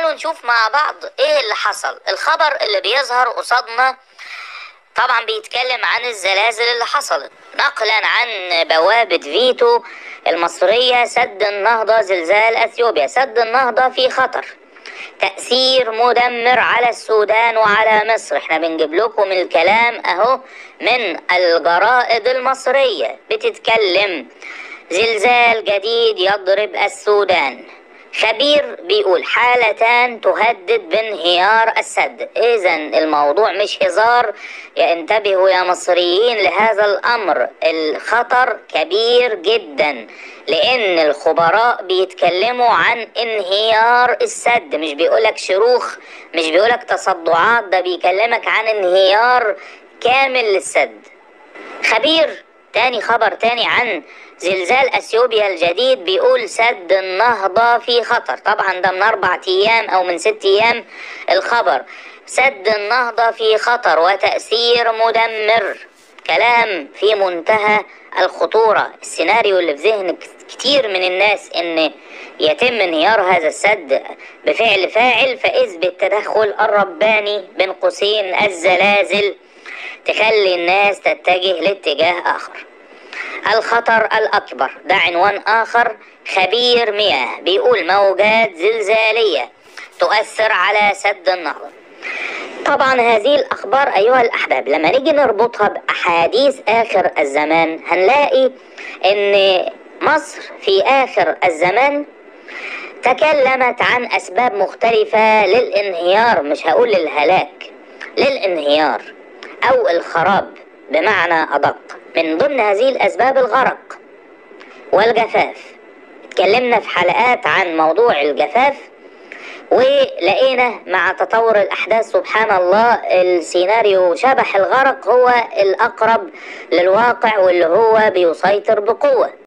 تعالوا نشوف مع بعض ايه اللي حصل الخبر اللي بيظهر قصادنا طبعا بيتكلم عن الزلازل اللي حصلت نقلا عن بوابة فيتو المصرية سد النهضة زلزال اثيوبيا سد النهضة في خطر تأثير مدمر على السودان وعلى مصر احنا بنجيب لكم الكلام اهو من الجرائد المصرية بتتكلم زلزال جديد يضرب السودان خبير بيقول حالتان تهدد بانهيار السد اذا الموضوع مش هزار يا انتبهوا يا مصريين لهذا الامر الخطر كبير جدا لان الخبراء بيتكلموا عن انهيار السد مش بيقولك شروخ مش بيقولك تصدعات ده بيكلمك عن انهيار كامل للسد خبير تاني خبر تاني عن زلزال اثيوبيا الجديد بيقول سد النهضة في خطر طبعا ده من اربع ايام او من ست ايام الخبر سد النهضة في خطر وتأثير مدمر كلام في منتهى الخطورة السيناريو اللي في ذهن كتير من الناس ان يتم انهيار هذا السد بفعل فاعل فإذ بالتدخل الرباني بين قوسين الزلازل تخلي الناس تتجه لاتجاه آخر الخطر الأكبر ده عنوان آخر خبير مياه بيقول موجات زلزالية تؤثر على سد النهضة طبعا هذه الأخبار أيها الأحباب لما نيجي نربطها بأحاديث آخر الزمان هنلاقي إن مصر في آخر الزمان تكلمت عن أسباب مختلفة للانهيار مش هقول للهلاك للانهيار أو الخراب بمعنى أدق من ضمن هذه الأسباب الغرق والجفاف اتكلمنا في حلقات عن موضوع الجفاف ولقينا مع تطور الأحداث سبحان الله السيناريو شبح الغرق هو الأقرب للواقع واللي هو بيسيطر بقوة